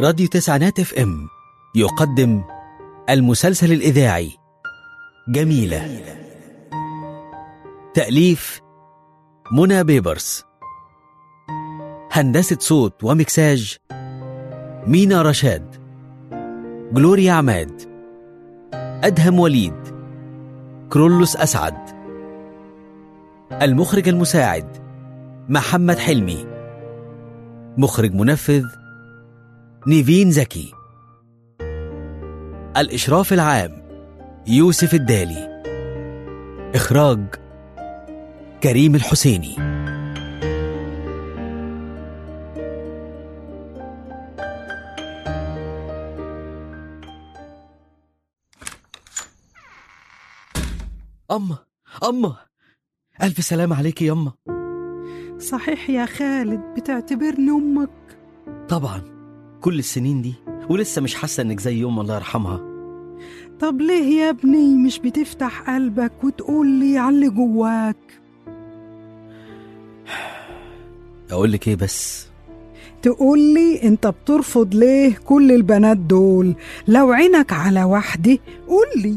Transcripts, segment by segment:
راديو تسعينات اف ام يقدم المسلسل الإذاعي جميلة تأليف منى بيبرس هندسة صوت ومكساج مينا رشاد جلوريا عماد أدهم وليد كرولوس أسعد المخرج المساعد محمد حلمي مخرج منفذ نيفين زكي الإشراف العام يوسف الدالي إخراج كريم الحسيني أما أما ألف سلام عليك يا أما صحيح يا خالد بتعتبرني أمك طبعا كل السنين دي ولسه مش حاسة إنك زي يوم الله يرحمها طب ليه يا ابني مش بتفتح قلبك وتقول لي على اللي جواك أقول لك إيه بس تقول لي انت بترفض ليه كل البنات دول لو عينك على واحدة قول لي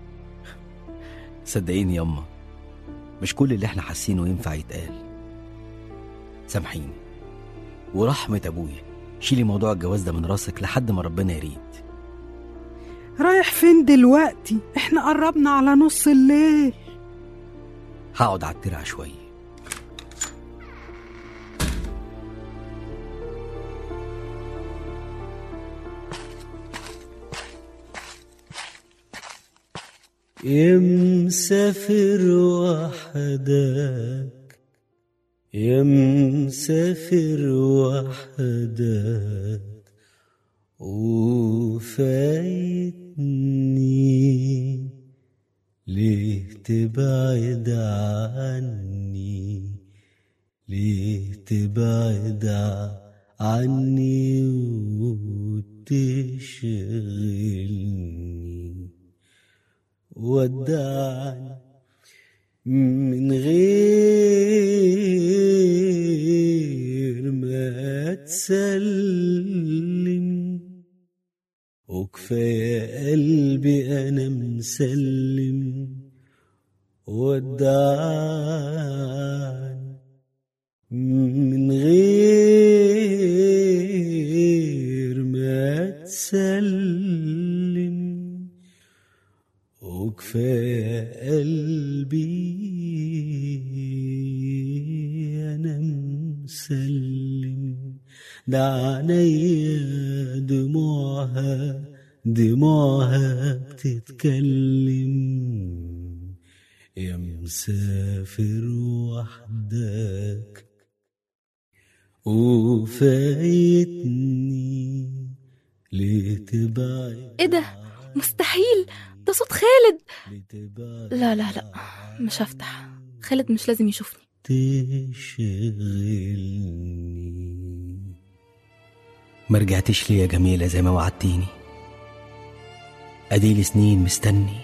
صدقيني ياما مش كل اللي احنا حاسينه ينفع يتقال سامحيني ورحمة أبويا شيلي موضوع الجواز ده من راسك لحد ما ربنا يريد رايح فين دلوقتي احنا قربنا على نص الليل هقعد على الترعة شوية يا مسافر وحدك يا مسافر وحدك وفايتني ليه تبعد عني ليه تبعد عني وتشغلني ودعني من غير ما تسلم وكفاية قلبي أنا مسلم ودعني من غير ما تسلم وكفاية قلبي أنا مسلم ده عينيا دموعها دموعها بتتكلم يا مسافر وحدك وفايتني ليه تبعد ايه ده مستحيل ده صوت خالد لتبعد لا لا لا مش هفتح خالد مش لازم يشوفني تشغلني ما رجعتش لي يا جميلة زي ما وعدتيني أديلي سنين مستني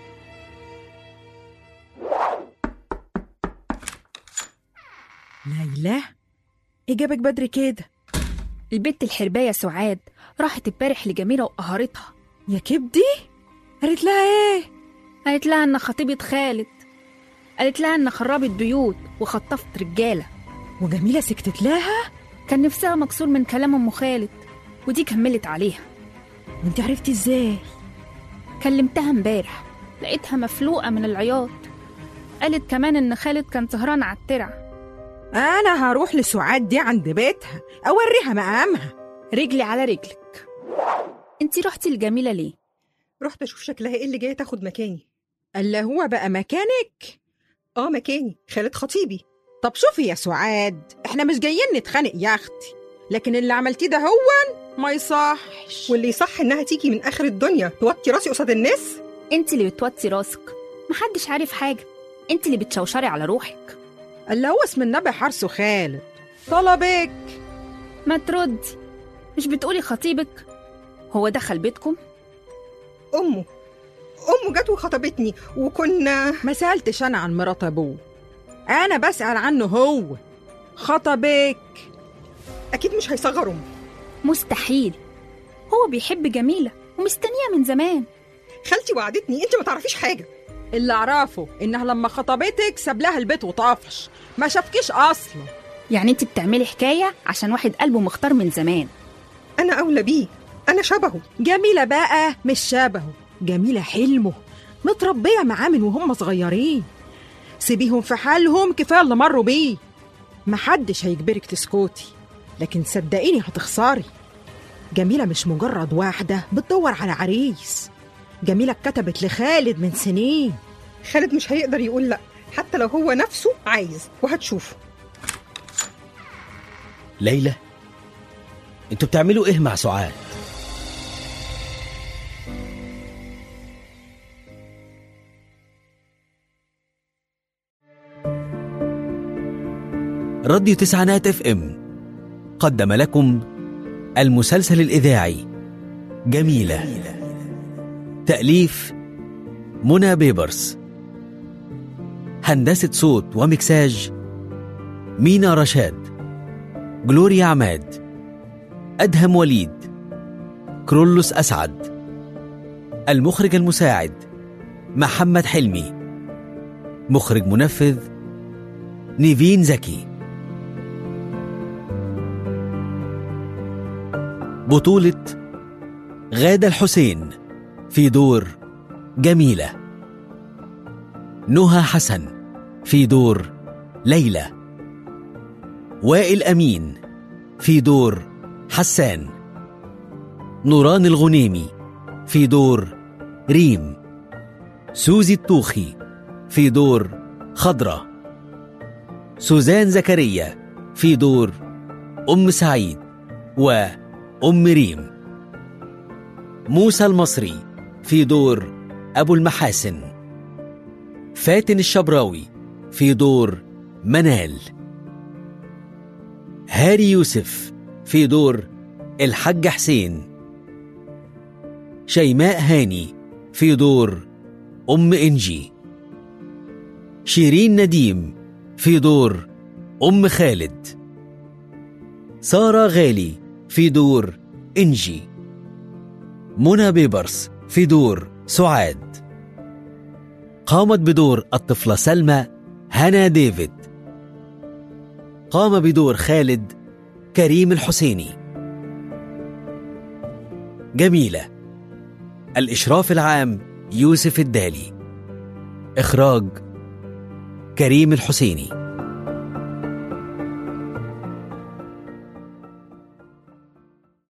ليلى ايه جابك بدري كده البت الحرباية سعاد راحت امبارح لجميلة وقهرتها يا كبدي قالت لها ايه قالت لها ان خطيبة خالد قالت لها ان خربت بيوت وخطفت رجالة وجميله سكتت لها كان نفسها مكسور من كلام ام خالد ودي كملت عليها وانت عرفتي ازاي كلمتها امبارح لقيتها مفلوقة من العياط قالت كمان ان خالد كان سهران على الترع انا هروح لسعاد دي عند بيتها اوريها مقامها رجلي على رجلك انتي رحتي لجميلة ليه رحت اشوف شكلها ايه اللي جايه تاخد مكاني الا هو بقى مكانك اه مكاني خالد خطيبي طب شوفي يا سعاد احنا مش جايين نتخانق يا اختي لكن اللي عملتيه ده هو ما يصحش واللي يصح انها تيجي من اخر الدنيا توطي راسي قصاد الناس انتي اللي بتوطي راسك محدش عارف حاجة انتي اللي بتشوشري على روحك الا هو اسم النبي حرسه خالد طلبك ما تردي مش بتقولي خطيبك هو دخل بيتكم امه امه جت وخطبتني وكنا ما سألتش أنا عن مرات أبوه أنا بسأل عنه هو خطبك اكيد مش هيصغر امه مستحيل هو بيحب جميلة ومستنيها من زمان خالتي وعدتني انت ما تعرفيش حاجه اللي اعرفه انها لما خطبتك ساب لها البيت وطفش ما شافكيش اصلا يعني انت بتعملي حكاية عشان واحد قلبه مختار من زمان انا اولى بيه انا شبهه جميلة بقى مش شبهه جميلة حلمه متربية معاه من وهم صغيرين سيبيهم في حالهم كفاية اللي مروا بيه محدش هيجبرك تسكتي لكن صدقيني هتخسري جميلة مش مجرد واحدة بتدور على عريس جميلة اتكتبت لخالد من سنين خالد مش هيقدر يقول لا حتى لو هو نفسه عايز وهتشوفه ليلى انتوا بتعملوا ايه مع سعاد راديو تسعينات اف ام قدم لكم المسلسل الاذاعي جميله تاليف منى بيبرس هندسه صوت ومكساج مينا رشاد جلوريا عماد أدهم وليد كرولوس أسعد المخرج المساعد محمد حلمي مخرج منفذ نيفين زكي بطولة غادة الحسين في دور جميلة نهى حسن في دور ليلى وائل أمين في دور حسان نوران الغنيمي في دور ريم سوزي الطوخي في دور خضرة سوزان زكريا في دور أم سعيد وأم ريم موسى المصري في دور أبو المحاسن فاتن الشبراوي في دور منال هاري يوسف في دور الحاج حسين شيماء هاني في دور أم إنجي شيرين نديم في دور أم خالد سارة غالي في دور إنجي منى بيبرس في دور سعاد قامت بدور الطفلة سلمى هنا ديفيد قام بدور خالد كريم الحسيني جميلة الإشراف العام يوسف الدالي إخراج كريم الحسيني